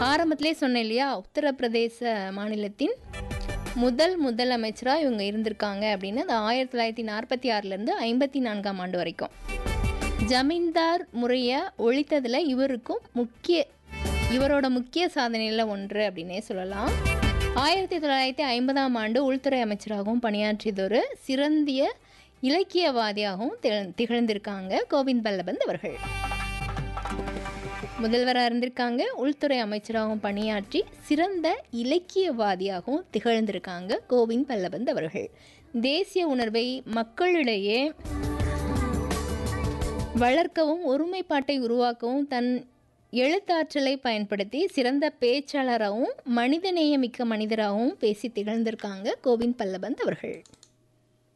ஆரம்பத்திலே சொன்னேன் இல்லையா உத்தரப்பிரதேச மாநிலத்தின் முதல் முதலமைச்சராக இவங்க இருந்திருக்காங்க அப்படின்னு அது ஆயிரத்தி தொள்ளாயிரத்தி நாற்பத்தி ஆறுலேருந்து ஐம்பத்தி நான்காம் ஆண்டு வரைக்கும் ஜமீன்தார் முறையை ஒழித்ததில் இவருக்கும் முக்கிய இவரோட முக்கிய சாதனையில் ஒன்று அப்படின்னே சொல்லலாம் ஆயிரத்தி தொள்ளாயிரத்தி ஐம்பதாம் ஆண்டு உள்துறை அமைச்சராகவும் பணியாற்றியதொரு சிறந்திய இலக்கியவாதியாகவும் திகழ் திகழ்ந்திருக்காங்க கோவிந்த் பல்லபந்த் அவர்கள் முதல்வராக இருந்திருக்காங்க உள்துறை அமைச்சராகவும் பணியாற்றி சிறந்த இலக்கியவாதியாகவும் திகழ்ந்திருக்காங்க கோவிந்த் பல்லபந்த் அவர்கள் தேசிய உணர்வை மக்களிடையே வளர்க்கவும் ஒருமைப்பாட்டை உருவாக்கவும் தன் எழுத்தாற்றலை பயன்படுத்தி சிறந்த பேச்சாளராகவும் மனிதநேயமிக்க மனிதராகவும் பேசி திகழ்ந்திருக்காங்க கோவிந்த் பல்லபந்த் அவர்கள்